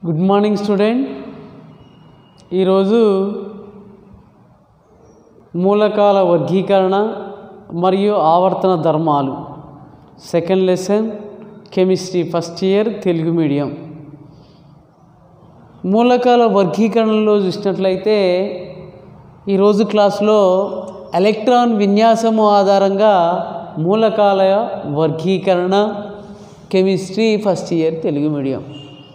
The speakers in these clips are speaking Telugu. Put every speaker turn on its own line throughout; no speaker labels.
గుడ్ మార్నింగ్ స్టూడెంట్ ఈరోజు మూలకాల వర్గీకరణ మరియు ఆవర్తన ధర్మాలు second lesson chemistry first year Telugu medium మూలకాల వర్గీకరణలో చూసినట్లయితే ఈరోజు క్లాస్లో ఎలక్ట్రాన్ విన్యాసము ఆధారంగా మూలకాల వర్గీకరణ chemistry first year Telugu medium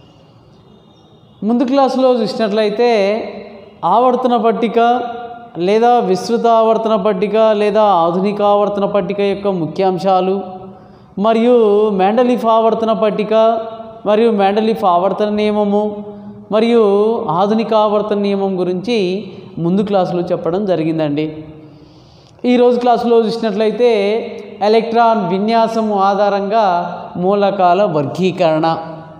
ముందు క్లాసులో చూసినట్లయితే ఆవర్తన పట్టిక లేదా విస్తృత ఆవర్తన పట్టిక లేదా ఆధునిక ఆవర్తన పట్టిక యొక్క ముఖ్యాంశాలు మరియు మ్యాండలిఫ్ ఆవర్తన పట్టిక మరియు మ్యాండలిఫ్ ఆవర్తన నియమము మరియు ఆధునిక ఆవర్తన నియమం గురించి ముందు క్లాసులో చెప్పడం జరిగిందండి ఈరోజు క్లాసులో చూసినట్లయితే ఎలక్ట్రాన్ విన్యాసము ఆధారంగా మూలకాల వర్గీకరణ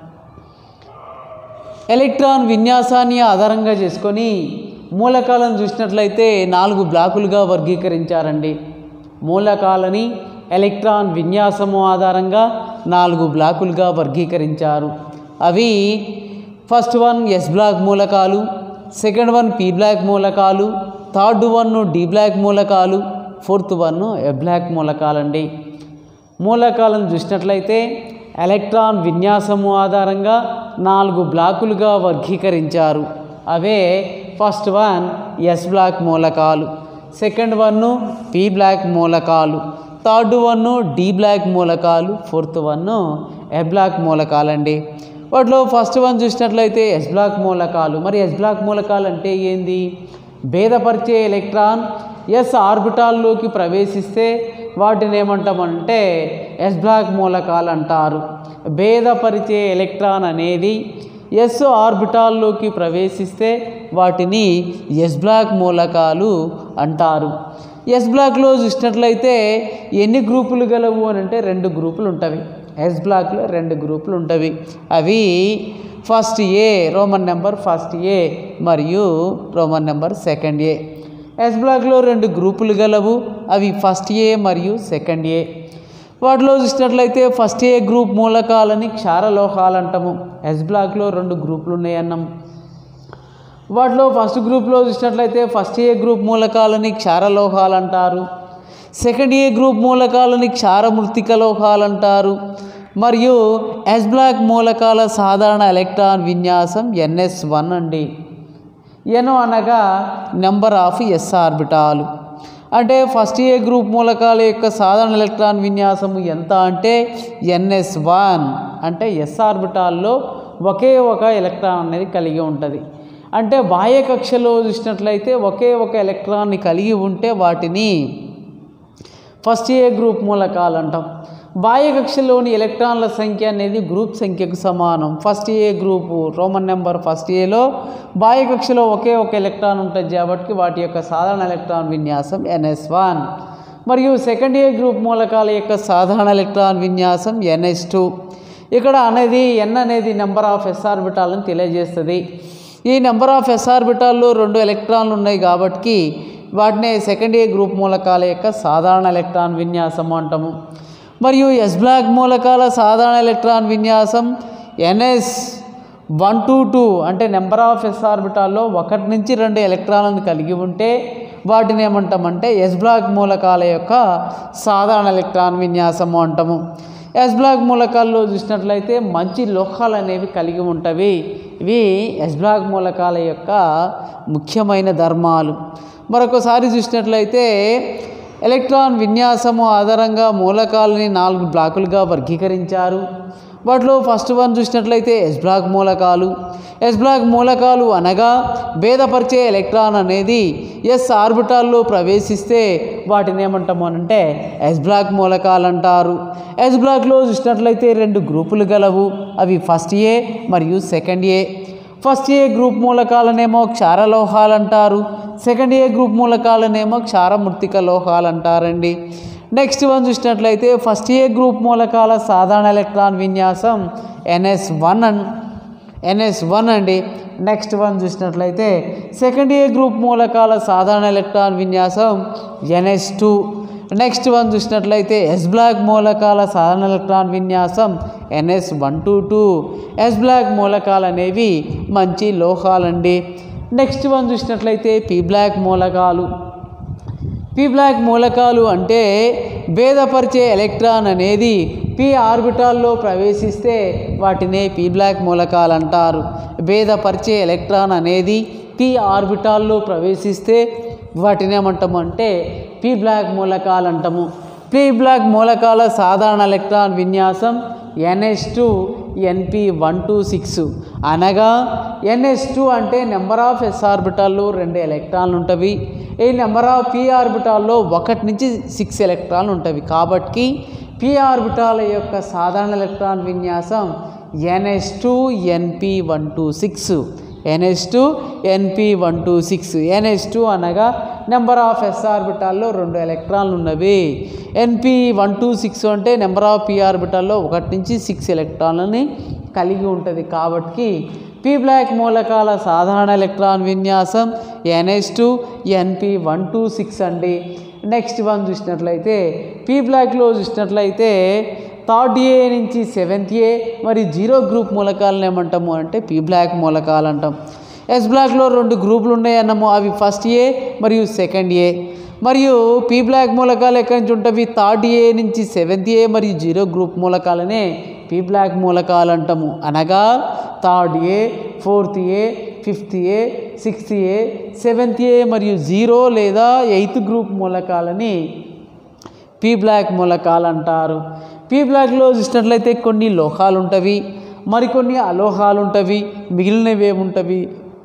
ఎలక్ట్రాన్ విన్యాసాన్ని ఆధారంగా చేసుకొని మూలకాలను చూసినట్లయితే నాలుగు బ్లాకులుగా వర్గీకరించారండి మూలకాలని ఎలక్ట్రాన్ విన్యాసము ఆధారంగా నాలుగు బ్లాకులుగా వర్గీకరించారు అవి ఫస్ట్ వన్ ఎస్ బ్లాక్ మూలకాలు సెకండ్ వన్ పి బ్లాక్ మూలకాలు థర్డ్ వన్ డి బ్లాక్ మూలకాలు ఫోర్త్ వన్ ఎ బ్లాక్ మూలకాలండి మూలకాలను చూసినట్లయితే ఎలక్ట్రాన్ విన్యాసము ఆధారంగా నాలుగు బ్లాకులుగా వర్గీకరించారు అవే ఫస్ట్ వన్ ఎస్ బ్లాక్ మూలకాలు సెకండ్ వన్ పి బ్లాక్ మూలకాలు థర్డ్ వన్ డి బ్లాక్ మూలకాలు ఫోర్త్ వన్ ఎ బ్లాక్ మూలకాలండి వాటిలో ఫస్ట్ వన్ చూసినట్లయితే ఎస్ బ్లాక్ మూలకాలు మరి ఎస్ బ్లాక్ మూలకాలు అంటే ఏంది భేదపరిచే ఎలక్ట్రాన్ ఎస్ ఆర్బిటాల్లోకి ప్రవేశిస్తే వాటిని ఏమంటామంటే ఎస్ బ్లాక్ మూలకాలు అంటారు భేదపరిచే ఎలక్ట్రాన్ అనేది ఎస్ ఆర్బిటాల్లోకి ప్రవేశిస్తే వాటిని ఎస్ బ్లాక్ మూలకాలు అంటారు ఎస్ బ్లాక్లో చూసినట్లయితే ఎన్ని గ్రూపులు గలవు అని అంటే రెండు గ్రూపులు ఉంటవి ఎస్ బ్లాక్లో రెండు గ్రూపులు ఉంటవి అవి first A Roman number first A మరియు Roman number second A s బ్లాక్లో రెండు గ్రూపులు గలవు అవి ఫస్ట్ ఏ మరియు సెకండ్ ఏ వాటిలో చూసినట్లయితే ఫస్ట్ ఏ గ్రూప్ మూలకాలని క్షారలోహాలు అంటాము ఎస్ బ్లాక్లో రెండు గ్రూపులు ఉన్నాయి అన్నాం వాటిలో ఫస్ట్ గ్రూప్లో చూసినట్లయితే ఫస్ట్ ఏ గ్రూప్ మూలకాలని క్షారలోహాలు అంటారు సెకండ్ ఏ గ్రూప్ మూలకాలని క్షారమృతిక లోహాలు అంటారు మరియు ఎస్ బ్లాక్ మూలకాల సాధారణ ఎలక్ట్రాన్ విన్యాసం ఎన్ఎస్ వన్ అండి ఎన్ అనగా నెంబర్ ఆఫ్ ఎస్ ఆర్బిటాలు అంటే ఫస్ట్ ఏ గ్రూప్ మూలకాల యొక్క సాధారణ ఎలక్ట్రాన్ విన్యాసం ఎంత అంటే ఎన్ఎస్ వన్ అంటే ఎస్ ఆర్బిటాల్లో ఒకే ఒక ఎలక్ట్రాన్ అనేది కలిగి ఉంటుంది అంటే బాహ్య కక్షలో చూసినట్లయితే ఒకే ఒక ఎలక్ట్రాన్ని కలిగి ఉంటే వాటిని ఫస్ట్ ఏ గ్రూప్ మూలకాలు అంటాం బాహ్య కక్షలోని ఎలక్ట్రాన్ల సంఖ్య అనేది గ్రూప్ సంఖ్యకు సమానం first A group Roman number first ఏలో బాహ్య కక్షలో ఒకే ఒక ఎలక్ట్రాన్ ఉంటుంది కాబట్టి వాటి యొక్క సాధారణ ఎలక్ట్రాన్ విన్యాసం ఎన్ఎస్ వన్ మరియు సెకండ్ ఏ గ్రూప్ మూలకాల యొక్క సాధారణ ఎలక్ట్రాన్ విన్యాసం ఎన్ఎస్ టూ ఇక్కడ అనేది ఎన్ అనేది నెంబర్ ఆఫ్ ఎస్ ఆర్బిటాలను తెలియజేస్తుంది ఈ నెంబర్ ఆఫ్ ఎస్ ఆర్బిటాల్లో రెండు ఎలక్ట్రాన్లు ఉన్నాయి కాబట్టి వాటిని సెకండ్ ఏ గ్రూప్ మూలకాల యొక్క సాధారణ ఎలక్ట్రాన్ విన్యాసం అంటాము మరియు ఎస్ బ్లాక్ మూలకాల సాధారణ ఎలక్ట్రాన్ విన్యాసం ఎన్ఎస్ వన్ టూ టూ అంటే నెంబర్ ఆఫ్ ఎస్ ఆర్బిటాల్లో ఒకటి నుంచి రెండు ఎలక్ట్రాన్లను కలిగి ఉంటే వాటిని ఏమంటామంటే ఎస్ బ్లాక్ మూలకాల యొక్క సాధారణ ఎలక్ట్రాన్ విన్యాసము అంటాము ఎస్ బ్లాక్ మూలకాల్లో చూసినట్లయితే మంచి లోహాలు అనేవి కలిగి ఉంటవి ఇవి ఎస్ బ్లాక్ మూలకాల యొక్క ముఖ్యమైన ధర్మాలు మరొకసారి చూసినట్లయితే ఎలక్ట్రాన్ విన్యాసము ఆధారంగా మూలకాలని నాలుగు బ్లాకులుగా వర్గీకరించారు వాటిలో ఫస్ట్ వన్ చూసినట్లయితే ఎస్ బ్లాక్ మూలకాలు ఎస్ బ్లాక్ మూలకాలు అనగా భేదపరిచే ఎలక్ట్రాన్ అనేది ఎస్ ఆర్బిటాల్లో ప్రవేశిస్తే వాటిని ఏమంటాము అంటే ఎస్ బ్లాక్ మూలకాలు అంటారు ఎస్ బ్లాక్లో చూసినట్లయితే రెండు గ్రూపులు గలవు అవి ఫస్ట్ ఏ మరియు second A first A group మూలకాలనేమో క్షారలోహాలు అంటారు సెకండ్ ఏ గ్రూప్ మూలకాలనేమో క్షారమృతిక లోహాలు అంటారండి నెక్స్ట్ వన్ చూసినట్లయితే ఫస్ట్ ఏ గ్రూప్ మూలకాల సాధారణ ఎలక్ట్రాన్ విన్యాసం ఎన్ఎస్ వన్ అన్ ఎన్ఎస్ వన్ అండి నెక్స్ట్ వన్ చూసినట్లయితే సెకండ్ ఏ గ్రూప్ మూలకాల సాధారణ ఎలక్ట్రాన్ విన్యాసం ఎన్ఎస్ టూ నెక్స్ట్ వన్ చూసినట్లయితే ఎస్ బ్లాక్ మూలకాల సాధారణ ఎలక్ట్రాన్ విన్యాసం ns one to two s block మూలకాలు అనేవి మంచి లోహాలండి నెక్స్ట్ వన్ చూసినట్లయితే పి బ్లాక్ మూలకాలు పి బ్లాక్ మూలకాలు అంటే భేదపరిచే ఎలక్ట్రాన్ అనేది పి ఆర్బిటాల్లో ప్రవేశిస్తే వాటినే పి బ్లాక్ మూలకాలు అంటారు భేదపరిచే ఎలక్ట్రాన్ అనేది పి ఆర్బిటాల్లో ప్రవేశిస్తే వాటిని ఏమంటాము అంటే పి బ్లాక్ మూలకాలు అంటాము పి బ్లాక్ మూలకాల సాధారణ ఎలక్ట్రాన్ విన్యాసం ns two np one to six అనగా ఎన్ఎస్ టూ అంటే నెంబర్ ఆఫ్ ఎస్ ఆర్బిటాల్లో రెండు ఎలక్ట్రాన్లు ఉంటవి ఈ నెంబర్ ఆఫ్ పి ఆర్బిటాల్లో ఒకటి నుంచి సిక్స్ ఎలక్ట్రాన్లు ఉంటవి కాబట్టి పి ఆర్బిటాల యొక్క సాధారణ ఎలక్ట్రాన్ విన్యాసం ns two np one to six ns two np one to six ns two అనగా నెంబర్ ఆఫ్ ఎస్ ఆర్బిటాల్లో రెండు ఎలక్ట్రాన్లు ఉన్నవి ఎన్పి వన్ టూ సిక్స్ అంటే నెంబర్ ఆఫ్ పి ఆర్బిటాల్లో ఒకటి నుంచి సిక్స్ ఎలక్ట్రాన్లని కలిగి ఉంటుంది కాబట్టి పి బ్లాక్ మూలకాల సాధారణ ఎలక్ట్రాన్ విన్యాసం ns two np one to six అండి నెక్స్ట్ వన్ చూసినట్లయితే పి బ్లాక్లో చూసినట్లయితే థర్డ్ ఏ నుంచి సెవెంత్ ఏ మరి జీరో గ్రూప్ మూలకాలను ఏమంటాము అంటే పి బ్లాక్ మూలకాలు అంటాం ఎస్ బ్లాక్లో రెండు గ్రూపులు ఉన్నాయి అన్నాము అవి ఫస్ట్ ఏ మరియు సెకండ్ ఏ మరియు పి బ్లాక్ మూలకాలు ఎక్కడి నుంచి ఉంటాయి థర్డ్ ఏ నుంచి సెవెంత్ ఏ మరియు జీరో గ్రూప్ మూలకాలనే పి బ్లాక్ మూలకాలు అంటాము అనగా third A fourth A fifth A sixth A seventh A మరియు జీరో లేదా ఎయిత్ గ్రూప్ మూలకాలని పి బ్లాక్ మూలకాలు అంటారు పి బ్లాక్లో చూసినట్లయితే కొన్ని లోహాలు ఉంటవి మరికొన్ని అలోహాలు ఉంటవి మిగిలినవి ఏముంటవి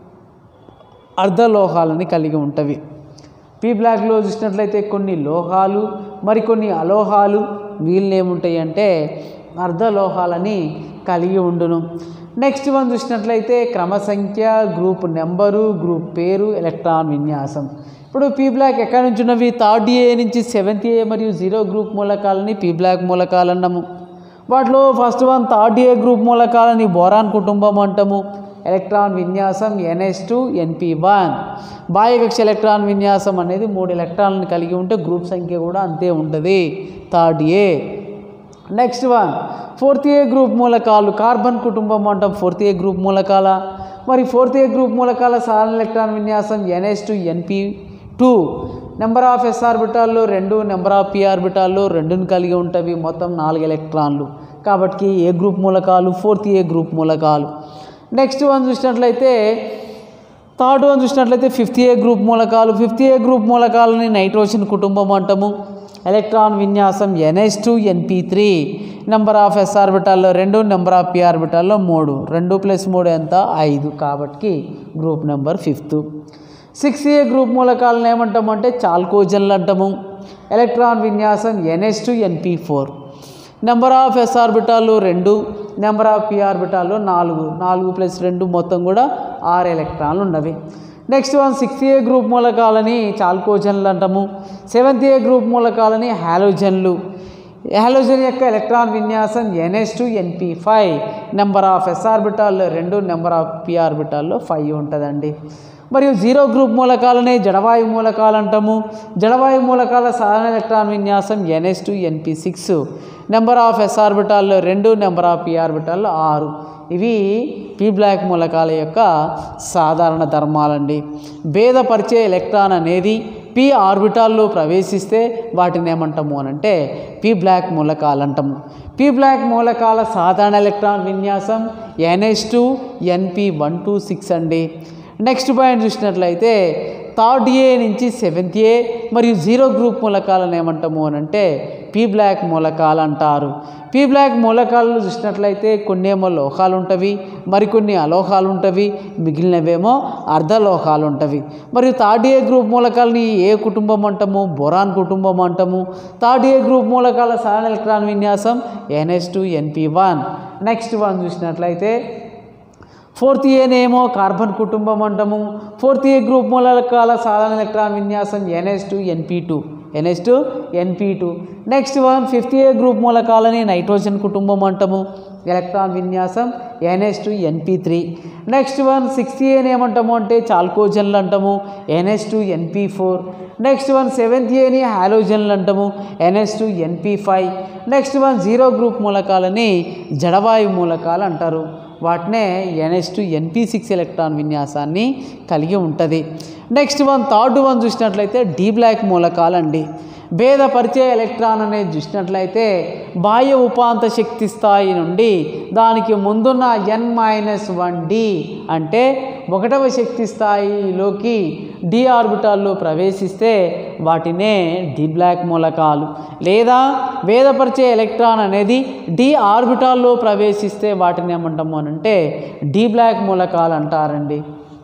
అర్ధలోహాలని కలిగి ఉంటవి పి బ్లాక్లో చూసినట్లయితే కొన్ని లోహాలు మరికొన్ని అలోహాలు మిగిలిన ఏముంటాయి అంటే అర్ధలోహాలని కలిగి ఉండును నెక్స్ట్ వన్ చూసినట్లయితే క్రమసంఖ్య గ్రూప్ నెంబరు గ్రూప్ పేరు ఎలక్ట్రాన్ విన్యాసం ఇప్పుడు పీ బ్లాక్ ఎక్కడి నుంచి ఉన్నవి థర్డ్ ఏ నుంచి సెవెంత్ ఏ మరియు జీరో గ్రూప్ మూలకాలని పీ బ్లాక్ మూలకాలు అన్నాము వాటిలో first one third A group మూలకాలని బోరాన్ కుటుంబం అంటాము ఎలక్ట్రాన్ విన్యాసం ఎన్ఎస్ టూ ఎన్పి వన్ బాహ్యకక్ష ఎలక్ట్రాన్ విన్యాసం అనేది మూడు ఎలక్ట్రాన్లను కలిగి ఉంటే గ్రూప్ సంఖ్య కూడా అంతే ఉంటుంది third A next one fourth A group మూలకాలు కార్బన్ కుటుంబం అంటాం ఫోర్త్ ఏ గ్రూప్ మూలకాల మరి ఫోర్త్ ఏ గ్రూప్ మూలకాల సాధారణ ఎలక్ట్రాన్ విన్యాసం ns two np two number of s ఆర్బిటాల్లో రెండు నెంబర్ ఆఫ్ పి ఆర్బిటాల్లో రెండుని కలిగి ఉంటవి మొత్తం నాలుగు ఎలక్ట్రాన్లు కాబట్టి ఏ గ్రూప్ మూలకాలు ఫోర్త్ ఏ గ్రూప్ మూలకాలు నెక్స్ట్ వన్ చూసినట్లయితే థర్డ్ వన్ చూసినట్లయితే ఫిఫ్త్ ఏ గ్రూప్ మూలకాలు ఫిఫ్త్ ఏ గ్రూప్ మూలకాలని నైట్రోజన్ కుటుంబం అంటాము ఎలక్ట్రాన్ విన్యాసం ns two np three number of s ఆర్బిటాల్లో రెండు నెంబర్ ఆఫ్ పి ఆర్బిటాల్లో మూడు రెండు ప్లస్ మూడు ఎంత ఐదు కాబట్టి group number fifth six A group మూలకాలను ఏమంటామంటే చాల్కోజన్లు అంటాము ఎలక్ట్రాన్ విన్యాసం ns two np four number of s ఆర్బిటాలు రెండు నెంబర్ ఆఫ్ పి ఆర్బిటాలు నాలుగు నాలుగు ప్లస్ రెండు మొత్తం కూడా ఆరు ఎలక్ట్రాన్లు ఉన్నవి next one sixth A group మూలకాలని చాల్కోజన్లు అంటాము సెవెంత్ ఏ గ్రూప్ మూలకాలని హాలోజన్లు హాలోజన్ యొక్క ఎలక్ట్రాన్ విన్యాసం ns two np five number of s ఆర్బిటాల్లో రెండు నెంబర్ ఆఫ్ పి ఆర్బిటాల్లో ఫైవ్ ఉంటుందండి మరియు జీరో గ్రూప్ మూలకాలనే జడవాయు మూలకాలు అంటాము జడవాయు మూలకాల సాధారణ ఎలక్ట్రాన్ విన్యాసం ns two np six number of s ఆర్బిటాల్లో రెండు నెంబర్ ఆఫ్ పి ఆర్బిటాల్లో ఆరు ఇవి పి బ్లాక్ మూలకాల యొక్క సాధారణ ధర్మాలండి భేదపరిచే ఎలక్ట్రాన్ అనేది పి ఆర్బిటాల్లో ప్రవేశిస్తే వాటిని ఏమంటాము అని అంటే పి బ్లాక్ మూలకాలు అంటాము పి బ్లాక్ మూలకాల సాధారణ ఎలక్ట్రాన్ విన్యాసం ns two np one to six అండి నెక్స్ట్ పాయింట్ చూసినట్లయితే థర్డ్ ఏ నుంచి సెవెంత్ ఏ మరియు జీరో గ్రూప్ మూలకాలను ఏమంటాము అని అంటే పి బ్లాక్ మూలకాలు అంటారు పి బ్లాక్ మూలకాలను చూసినట్లయితే కొన్ని ఏమో లోహాలు ఉంటవి మరికొన్ని అలోహాలు ఉంటవి మిగిలినవేమో అర్ధలోహాలు ఉంటవి మరియు థర్డ్ ఏ గ్రూప్ మూలకాలని ఏ కుటుంబం అంటాము బొరాన్ కుటుంబం అంటాము థర్డ్ ఏ గ్రూప్ మూలకాల సాధారణ ఎలక్ట్రాన్ విన్యాసం ns two np one next one చూసినట్లయితే ఫోర్త్ ఏనేమో కార్బన్ కుటుంబం అంటాము ఫోర్త్ ఏ గ్రూప్ మూలకాల సాధారణ ఎలక్ట్రాన్ విన్యాసం ns two np two nh two np two next one fifth A group మూలకాలని నైట్రోజన్ కుటుంబం అంటాము ఎలక్ట్రాన్ విన్యాసం nh two np three next one sixth ఏని ఏమంటాము అంటే చాల్కోజన్లు అంటాము nh two np four next one seventh ఏని హాలోజన్లు అంటాము nh two np five next one zero group మూలకాలని జడవాయు మూలకాలు అంటారు వాటినే nh two np six electron విన్యాసాన్ని కలిగి ఉంటుంది నెక్స్ట్ వన్ థర్డ్ వన్ చూసినట్లయితే డీ బ్లాక్ మూలకాలు అండి భేదపరిచే ఎలక్ట్రాన్ అనేది చూసినట్లయితే బాహ్య ఉపాంత శక్తి స్థాయి నుండి దానికి ముందున్న ఎన్ మైనస్ వన్ డి అంటే ఒకటవ శక్తి స్థాయిలోకి డి ఆర్బిటాల్లో ప్రవేశిస్తే వాటినే డి బ్లాక్ మూలకాలు లేదా భేదపరిచే ఎలక్ట్రాన్ అనేది డి ఆర్బిటాల్లో ప్రవేశిస్తే వాటిని ఏమంటాము అని అంటే డి బ్లాక్ మూలకాలు అంటారండి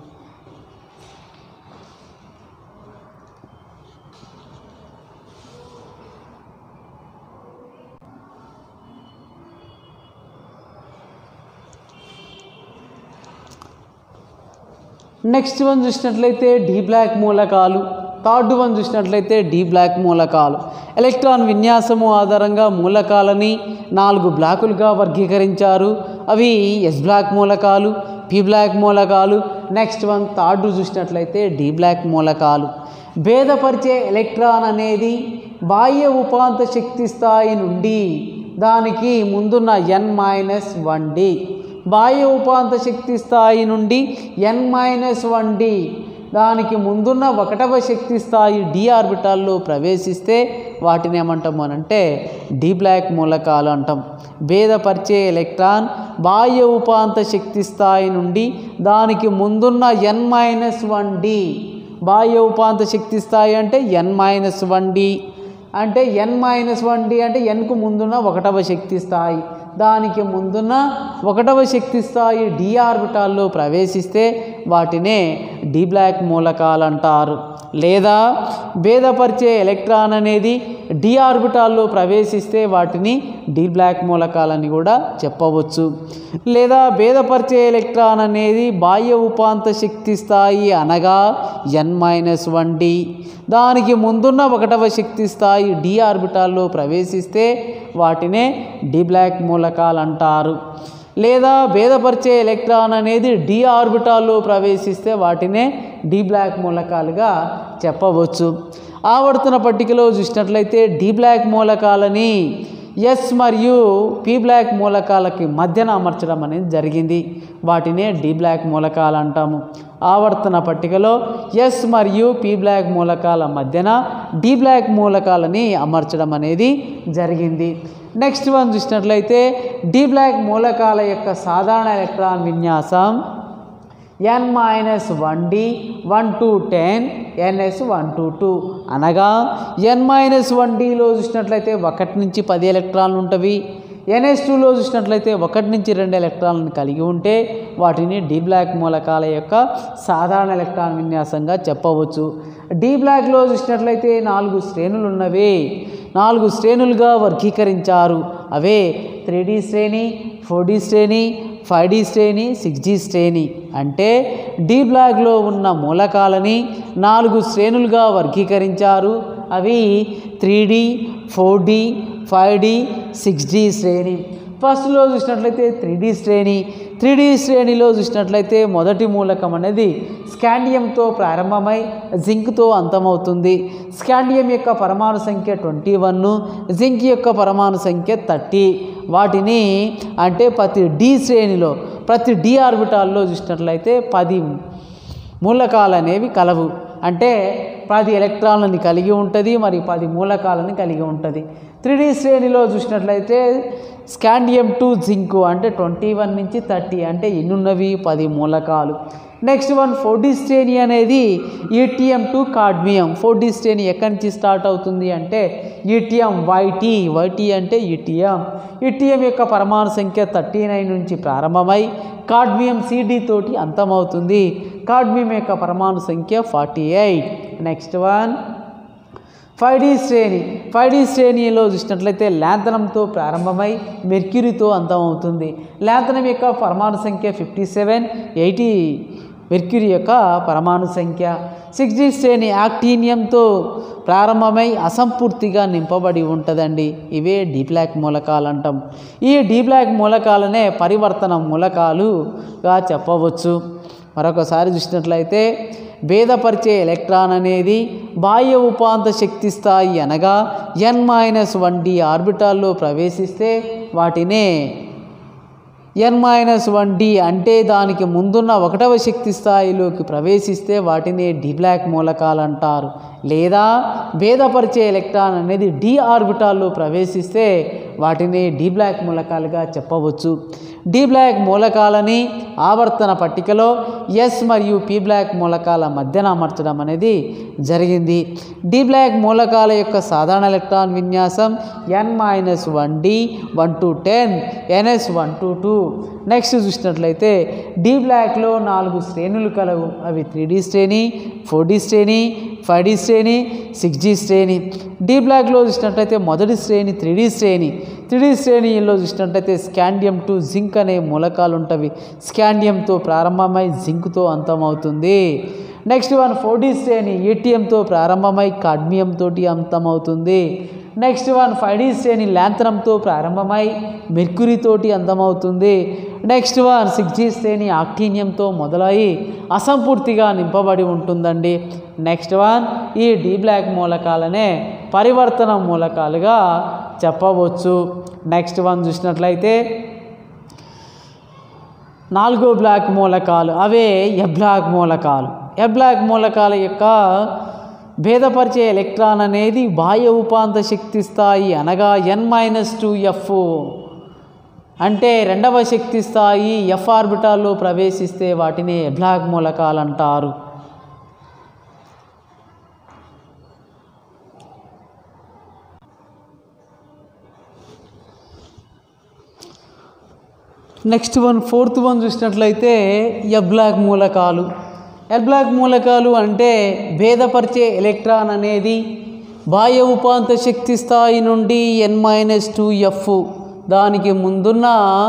నెక్స్ట్ వన్ చూసినట్లయితే డి బ్లాక్ మూలకాలు థర్డ్ వన్ చూసినట్లయితే డి బ్లాక్ మూలకాలు ఎలక్ట్రాన్ విన్యాసము ఆధారంగా మూలకాలని నాలుగు బ్లాకులుగా వర్గీకరించారు అవి ఎస్ బ్లాక్ మూలకాలు పి బ్లాక్ మూలకాలు నెక్స్ట్ వన్ థర్డ్ చూసినట్లయితే డి బ్లాక్ మూలకాలు భేదపరిచే ఎలక్ట్రాన్ అనేది బాహ్య ఉపాంత శక్తి స్థాయి నుండి దానికి ముందున్న ఎన్ మైనస్ వన్ డి బాహ్య ఉపాంత శక్తి స్థాయి నుండి ఎన్ మైనస్ వన్ డి దానికి ముందున్న ఒకటవ శక్తి స్థాయి డి ఆర్బిటాల్లో ప్రవేశిస్తే వాటిని ఏమంటాము అని అంటే డి బ్లాక్ మూలకాలు అంటాం భేదపరిచే ఎలక్ట్రాన్ బాహ్య ఉపాంత శక్తి స్థాయి నుండి దానికి ముందున్న ఎన్ మైనస్ వన్ డి బాహ్య ఉపాంత శక్తి స్థాయి అంటే ఎన్ మైనస్ వన్ డి అంటే ఎన్ మైనస్ వన్ డి అంటే ఎన్కు ముందున్న ఒకటవ శక్తి స్థాయి దానికి ముందున్న ఒకటవ శక్తి స్థాయి డి ఆర్బిటాల్లో ప్రవేశిస్తే వాటినే డి బ్లాక్ మూలకాలు అంటారు లేదా భేదపరిచే ఎలక్ట్రాన్ అనేది డి ఆర్బిటాల్లో ప్రవేశిస్తే వాటిని డి బ్లాక్ మూలకాలని కూడా చెప్పవచ్చు లేదా భేదపరిచే ఎలక్ట్రాన్ అనేది బాహ్య ఉపాంత శక్తి స్థాయి అనగా ఎన్ మైనస్ వన్ డి దానికి ముందున్న ఒకటవ శక్తి స్థాయి డి ఆర్బిటాల్లో ప్రవేశిస్తే వాటినే డి బ్లాక్ మూలకాలు అంటారు లేదా భేదపరిచే ఎలక్ట్రాన్ అనేది డి ఆర్బిటాల్లో ప్రవేశిస్తే వాటినే డి బ్లాక్ మూలకాలుగా చెప్పవచ్చు ఆవర్తన పట్టికలో చూసినట్లయితే డి బ్లాక్ మూలకాలని ఎస్ మరియు పి బ్లాక్ మూలకాలకి మధ్యన అమర్చడం అనేది జరిగింది వాటినే డి బ్లాక్ మూలకాలు అంటాము ఆవర్తన పట్టికలో ఎస్ మరియు పి బ్లాక్ మూలకాల మధ్యన డి బ్లాక్ మూలకాలని అమర్చడం అనేది జరిగింది నెక్స్ట్ వన్ చూసినట్లయితే డి బ్లాక్ మూలకాల యొక్క సాధారణ ఎలక్ట్రాన్ విన్యాసం n minus one d one to ten NS one to two అనగా ఎన్ మైనస్ వన్ డిలో చూసినట్లయితే ఒకటి నుంచి పది ఎలక్ట్రాన్లు ఉంటవి ఎన్ఎస్ టూలో చూసినట్లయితే ఒకటి నుంచి రెండు ఎలక్ట్రాన్లను కలిగి ఉంటే వాటిని డి బ్లాక్ మూలకాల యొక్క సాధారణ ఎలక్ట్రాన్ విన్యాసంగా చెప్పవచ్చు డి బ్లాక్లో చూసినట్లయితే నాలుగు శ్రేణులు ఉన్నవి నాలుగు శ్రేణులుగా వర్గీకరించారు అవే త్రీ డి శ్రేణి ఫోర్ డి శ్రేణి ఫైవ్ డి శ్రేణి సిక్స్ జీ శ్రేణి అంటే డి బ్లాక్లో ఉన్న మూలకాలని నాలుగు శ్రేణులుగా వర్గీకరించారు అవి three d four d five d six d శ్రేణి ఫస్ట్లో చూసినట్లయితే త్రీ డి శ్రేణి త్రీ డి శ్రేణిలో చూసినట్లయితే మొదటి మూలకం అనేది స్కాండియంతో ప్రారంభమై జింక్తో అంతమవుతుంది స్కాండియం యొక్క పరమాణు సంఖ్య ట్వంటీ వన్ జింక్ యొక్క పరమాణు సంఖ్య థర్టీ వాటిని అంటే ప్రతి డి శ్రేణిలో ప్రతి డి ఆర్బిటాల్లో చూసినట్లయితే పది మూలకాలు అనేవి కలవు అంటే పది ఎలక్ట్రాన్లని కలిగి ఉంటుంది మరి పది మూలకాలని కలిగి ఉంటుంది త్రీ డి శ్రేణిలో చూసినట్లయితే స్కాండియం టు జింకు అంటే ట్వంటీ వన్ నుంచి థర్టీ అంటే ఎన్నున్నవి పది మూలకాలు నెక్స్ట్ వన్ ఫోర్ డి శ్రేణి అనేది yttrium to cadmium four d శ్రేణి ఎక్కడి నుంచి స్టార్ట్ అవుతుంది అంటే ఈటీఎం వైటీ వైటీ అంటే ఈటీఎం ఈటీఎం యొక్క పరమాణు సంఖ్య థర్టీ నైన్ నుంచి ప్రారంభమై కాడ్మియం సిడి తోటి అంతమవుతుంది కాడ్మియం యొక్క పరమాణు సంఖ్య forty eight next one five d శ్రేణి ఫైవ్ డి శ్రేణిలో చూసినట్లయితే లాంతనంతో ప్రారంభమై మెర్క్యూరీతో అంతమవుతుంది లాంతనం యొక్క పరమాణు సంఖ్య ఫిఫ్టీ సెవెన్ ఎయిటీ మెర్క్యూరీ యొక్క పరమాణు సంఖ్య సిక్స్ జీ శ్రేణి యాక్టీనియంతో ప్రారంభమై అసంపూర్తిగా నింపబడి ఉంటుందండి ఇవే డీ బ్లాక్ మూలకాలు అంటాం ఈ డీ బ్లాక్ మూలకాలనే పరివర్తన మూలకాలుగా చెప్పవచ్చు మరొకసారి చూసినట్లయితే భేదపరిచే ఎలక్ట్రాన్ అనేది బాహ్య ఉపాంత శక్తి స్థాయి అనగా ఎన్ మైనస్ వన్ డి ఆర్బిటాల్లో ప్రవేశిస్తే వాటినే ఎన్ మైనస్ వన్ డి అంటే దానికి ముందున్న ఒకటవ శక్తి స్థాయిలోకి ప్రవేశిస్తే వాటిని డి బ్లాక్ మూలకాలు అంటారు లేదా భేదపరిచే ఎలక్ట్రాన్ అనేది డి ఆర్బిటాల్లో ప్రవేశిస్తే వాటిని డి బ్లాక్ మూలకాలుగా చెప్పవచ్చు డి బ్లాక్ మూలకాలని ఆవర్తన పట్టికలో ఎస్ మరియు పి బ్లాక్ మూలకాల మధ్యన అమర్చడం అనేది జరిగింది డి బ్లాక్ మూలకాల యొక్క సాధారణ ఎలక్ట్రాన్ విన్యాసం n minus one d one to ten NS one to two next చూసినట్లయితే డి బ్లాక్లో నాలుగు శ్రేణులు కలవు అవి త్రీ డి శ్రేణి ఫోర్ డి శ్రేణి ఫైవ్ డి శ్రేణి సిక్స్ జీ శ్రేణి డి బ్లాక్లో చూసినట్లయితే మొదటి శ్రేణి త్రీ డి శ్రేణి త్రీ డి శ్రేణిలో చూసినట్లయితే స్కాండియం టు జింక్ అనే మూలకాలు ఉంటవి స్కాండియంతో ప్రారంభమై జింక్తో అంతమవుతుంది నెక్స్ట్ వన్ ఫోర్ డి శ్రేణి ఏటీఎంతో ప్రారంభమై కాడ్మియం తోటి అంతమవుతుంది నెక్స్ట్ వన్ ఫైవ్ డి శ్రేణి ల్యాంతనంతో ప్రారంభమై మెర్క్యూరీ తోటి అంతమవుతుంది నెక్స్ట్ వన్ సిక్స్ జీ శ్రేణి ఆక్టీనియంతో మొదలై అసంపూర్తిగా నింపబడి ఉంటుందండి నెక్స్ట్ వన్ ఈ డి బ్లాక్ మూలకాలనే పరివర్తన మూలకాలుగా చెప్పవచ్చు నెక్స్ట్ వన్ చూసినట్లయితే నాలుగో బ్లాక్ మూలకాలు అవే ఎ బ్లాక్ మూలకాలు ఎ బ్లాక్ మూలకాల యొక్క భేదపరిచే ఎలక్ట్రాన్ అనేది బాహ్య ఉపాంత శక్తి స్థాయి అనగా ఎన్ మైనస్ టూ ఎఫ్ అంటే రెండవ శక్తి స్థాయి ఎఫ్ ఆర్బిటాల్లో ప్రవేశిస్తే వాటిని ఎ బ్లాక్ మూలకాలు అంటారు నెక్స్ట్ వన్ ఫోర్త్ వన్ చూసినట్లయితే ఎ బ్లాక్ మూలకాలు ఎ బ్లాక్ మూలకాలు అంటే భేదపరిచే ఎలక్ట్రాన్ అనేది బాహ్య ఉపాంత శక్తి స్థాయి నుండి ఎన్ మైనస్ టూ ఎఫ్ దానికి ముందున్న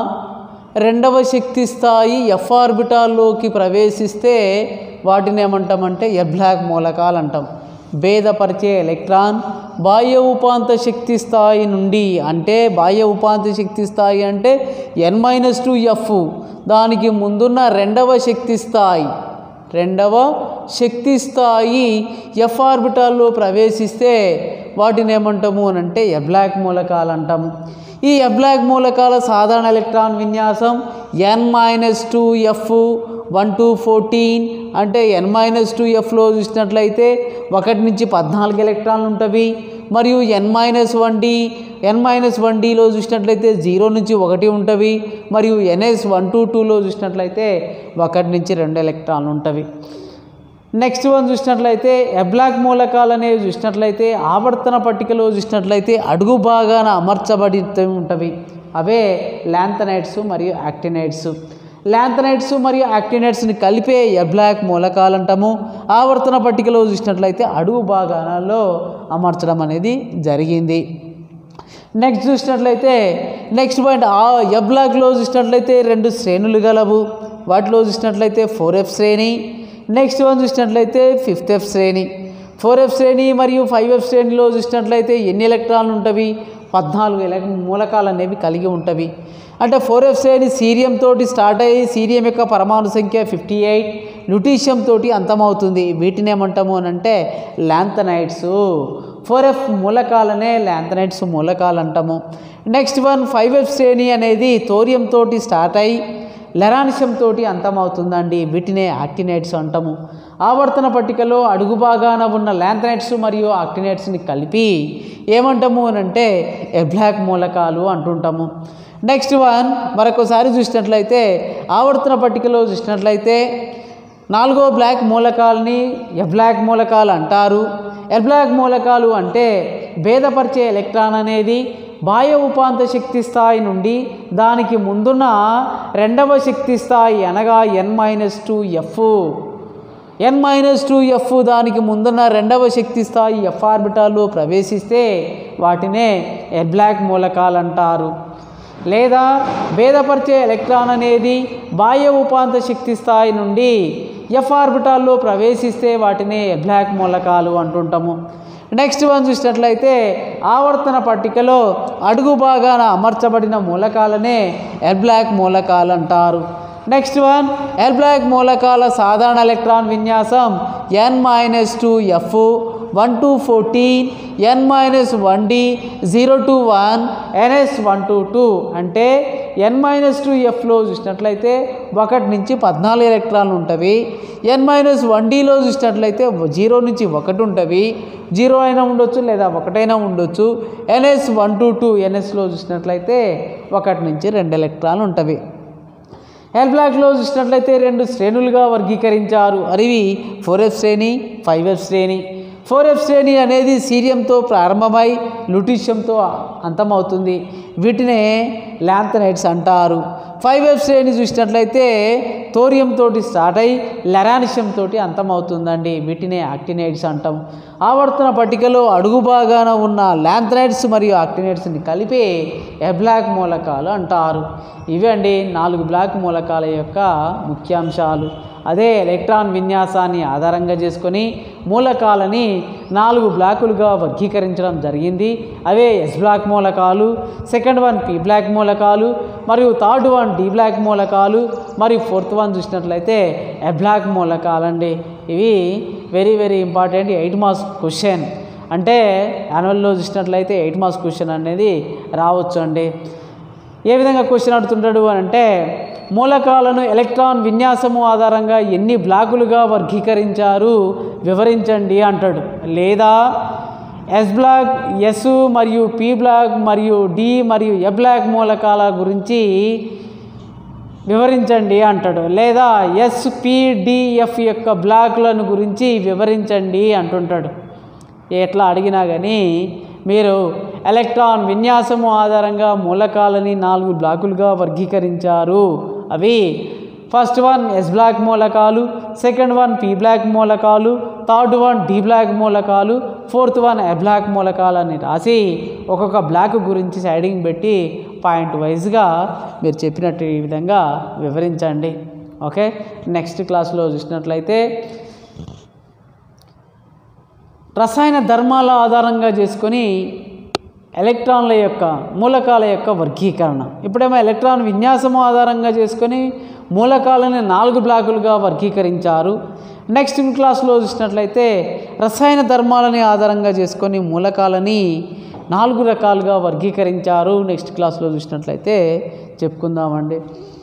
రెండవ శక్తి స్థాయి ఎఫ్ ఆర్బిటాల్లోకి ప్రవేశిస్తే వాటిని ఏమంటామంటే ఎ బ్లాక్ మూలకాలు అంటాం భేదపరిచే ఎలక్ట్రాన్ బాహ్య ఉపాంత శక్తి స్థాయి నుండి అంటే బాహ్య ఉపాంత శక్తి స్థాయి అంటే ఎన్ మైనస్ టూ ఎఫ్ దానికి ముందున్న రెండవ శక్తి స్థాయి రెండవ శక్తి స్థాయి ఎఫ్ ఆర్బిటాల్లో ప్రవేశిస్తే వాటిని ఏమంటాము అని అంటే ఎ బ్లాక్ మూలకాలు అంటాము ఈ ఎ బ్లాక్ మూలకాల సాధారణ ఎలక్ట్రాన్ విన్యాసం n minus two f one to fourteen అంటే ఎన్ మైనస్ టూ ఎఫ్లో చూసినట్లయితే ఒకటి నుంచి పద్నాలుగు ఎలక్ట్రాన్లు ఉంటవి మరియు n minus one d n minus one డిలో చూసినట్లయితే జీరో నుంచి ఒకటి ఉంటవి మరియు ఎన్ఎస్ వన్ టూ టూలో చూసినట్లయితే ఒకటి నుంచి రెండు ఎలక్ట్రాన్లు ఉంటవి నెక్స్ట్ వన్ చూసినట్లయితే ఎబ్లాక్ మూలకాలు అనేవి చూసినట్లయితే ఆవర్తన పట్టికలో చూసినట్లయితే అడుగు భాగాన అమర్చబడి ఉంటవి అవే ల్యాంథనైట్స్ మరియు యాక్టినైట్స్ ల్యాంథనైట్స్ మరియు యాక్టినైట్స్ని కలిపే ఎబ్లాక్ మూలకాలు అంటాము ఆవర్తన పట్టికలో చూసినట్లయితే అడుగు భాగాలలో అమర్చడం అనేది జరిగింది నెక్స్ట్ చూసినట్లయితే నెక్స్ట్ పాయింట్ ఆ ఎబ్లాక్లో చూసినట్లయితే రెండు శ్రేణులు గలవు వాటిలో చూసినట్లయితే ఫోర్ ఎఫ్ శ్రేణి నెక్స్ట్ వన్ చూసినట్లయితే ఫిఫ్త్ ఎఫ్ శ్రేణి ఫోర్ ఎఫ్ శ్రేణి మరియు ఫైవ్ ఎఫ్ శ్రేణిలో చూసినట్లయితే ఎన్ని ఎలక్ట్రాన్లు ఉంటవి పద్నాలుగు ఎలక్ మూలకాలు అనేవి కలిగి ఉంటవి అంటే ఫోర్ ఎఫ్ శ్రేణి సీరియం తోటి స్టార్ట్ అయ్యి సీరియం యొక్క పరమాణు సంఖ్య ఫిఫ్టీ ఎయిట్ లుటీషియం తోటి అంతమవుతుంది వీటిని ఏమంటాము అని అంటే ల్యాంథనైట్స్ ఫోర్ ఎఫ్ మూలకాలనే ల్యాంథనైట్స్ మూలకాలు అంటాము నెక్స్ట్ వన్ ఫైవ్ ఎఫ్ శ్రేణి అనేది థోరియం తోటి స్టార్ట్ అయ్యి లెరానిషం తోటి అంతమవుతుందండి వీటినే యాక్టినైట్స్ అంటాము ఆవర్తన పట్టికలో అడుగు భాగాన ఉన్న ల్యాంథనైట్స్ మరియు ఆక్టినైట్స్ని కలిపి ఏమంటాము అని అంటే ఎబ్లాక్ మూలకాలు అంటుంటాము నెక్స్ట్ వన్ మరొకసారి చూసినట్లయితే ఆవర్తన పట్టికలో చూసినట్లయితే నాలుగో బ్లాక్ మూలకాలని ఎబ్లాక్ మూలకాలు అంటారు ఎబ్లాక్ మూలకాలు అంటే భేదపరిచే ఎలక్ట్రాన్ అనేది బాహ్య ఉపాంత శక్తి స్థాయి నుండి దానికి ముందున్న రెండవ శక్తి స్థాయి అనగా n minus two f n minus two f దానికి ముందున్న రెండవ శక్తి స్థాయి ఎఫ్ ఆర్బిటాల్లో ప్రవేశిస్తే వాటినే ఎడ్ బ్లాక్ మూలకాలు అంటారు లేదా భేదపరిచే ఎలక్ట్రాన్ అనేది బాహ్య ఉపాంత శక్తి స్థాయి నుండి ఎఫ్ ఆర్బిటాల్లో ప్రవేశిస్తే వాటిని బ్లాక్ మూలకాలు అంటుంటాము నెక్స్ట్ వన్ చూసినట్లయితే ఆవర్తన పట్టికలో అడుగు భాగాన అమర్చబడిన మూలకాలనే ఎల్ బ్లాక్ మూలకాలు అంటారు నెక్స్ట్ వన్ ఎల్ బ్లాక్ మూలకాల సాధారణ ఎలక్ట్రాన్ విన్యాసం n minus two f one to fourteen n minus one d zero to one n s one to two అంటే ఎన్ మైనస్ టూ ఎఫ్లో చూసినట్లయితే ఒకటి నుంచి పద్నాలుగు ఎలక్ట్రాన్లు ఉంటవి ఎన్ మైనస్ వన్ డిలో చూసినట్లయితే జీరో నుంచి ఒకటి ఉంటవి జీరో అయినా ఉండొచ్చు లేదా ఒకటైనా ఉండొచ్చు ఎన్ఎస్ వన్ టు టూ ఎన్ఎస్లో చూసినట్లయితే ఒకటి నుంచి రెండు ఎలక్ట్రాన్లు ఉంటవి ఎల్ బ్లాక్లో చూసినట్లయితే రెండు శ్రేణులుగా వర్గీకరించారు అరివి ఫోర్ ఎఫ్ శ్రేణి ఫైవ్ ఎఫ్ శ్రేణి ఫోర్ ఎఫ్ శ్రేణి అనేది సీరియంతో ప్రారంభమై లుటీషియంతో అంతమవుతుంది వీటినే ల్యాంథనైట్స్ అంటారు ఫైవ్ ఎఫ్ శ్రేణి చూసినట్లయితే థోరియం తోటి స్టార్ట్ అయి లెరానిషియం తోటి అంతమవుతుందండి వీటినే యాక్టినైట్స్ అంటాం ఆవర్తన పట్టికలో అడుగు భాగాన ఉన్న ల్యాంథనైట్స్ మరియు యాక్టినైట్స్ని కలిపి ఎబ్లాక్ మూలకాలు అంటారు ఇవి అండి నాలుగు బ్లాక్ మూలకాల యొక్క ముఖ్యాంశాలు అదే ఎలక్ట్రాన్ విన్యాసాన్ని ఆధారంగా చేసుకొని మూలకాలని నాలుగు బ్లాకులుగా వర్గీకరించడం జరిగింది అవే ఎస్ బ్లాక్ మూలకాలు సెకండ్ వన్ పి బ్లాక్ మూలకాలు మరియు థర్డ్ వన్ డి బ్లాక్ మూలకాలు మరియు ఫోర్త్ వన్ చూసినట్లయితే ఎ బ్లాక్ మూలకాలండి ఇవి very very important eight marks question అంటే యాన్యువల్లో చూసినట్లయితే ఎయిట్ మార్క్స్ క్వశ్చన్ అనేది రావచ్చు అండి ఏ విధంగా క్వశ్చన్ అడుగుతుంటాడు అని అంటే మూలకాలను ఎలక్ట్రాన్ విన్యాసము ఆధారంగా ఎన్ని బ్లాకులుగా వర్గీకరించారు వివరించండి అంటాడు లేదా ఎస్ బ్లాక్ ఎస్ మరియు పి బ్లాక్ మరియు డి మరియు ఎ బ్లాక్ మూలకాల గురించి వివరించండి అంటాడు లేదా ఎస్పిడిఎఫ్ యొక్క బ్లాక్లను గురించి వివరించండి అంటుంటాడు ఎట్లా అడిగినా కానీ మీరు ఎలక్ట్రాన్ విన్యాసము ఆధారంగా మూలకాలని నాలుగు బ్లాకులుగా వర్గీకరించారు అవి ఫస్ట్ వన్ ఎస్ బ్లాక్ మూలకాలు సెకండ్ వన్ పి బ్లాక్ మూలకాలు థర్డ్ వన్ డి బ్లాక్ మూలకాలు ఫోర్త్ వన్ ఎ బ్లాక్ మూలకాలని రాసి ఒక్కొక్క బ్లాక్ గురించి సైడింగ్ పెట్టి పాయింట్ వైజ్గా మీరు చెప్పినట్టు ఈ విధంగా వివరించండి ఓకే నెక్స్ట్ క్లాస్లో చూసినట్లయితే రసాయన ధర్మాల ఆధారంగా చేసుకొని ఎలక్ట్రాన్ల యొక్క మూలకాల యొక్క వర్గీకరణ ఇప్పుడేమో ఎలక్ట్రాన్ విన్యాసము ఆధారంగా చేసుకొని మూలకాలని నాలుగు బ్లాకులుగా వర్గీకరించారు నెక్స్ట్ క్లాస్లో చూసినట్లయితే రసాయన ధర్మాలని ఆధారంగా చేసుకొని మూలకాలని నాలుగు రకాలుగా వర్గీకరించారు నెక్స్ట్ క్లాస్లో చూసినట్లయితే చెప్పుకుందామండి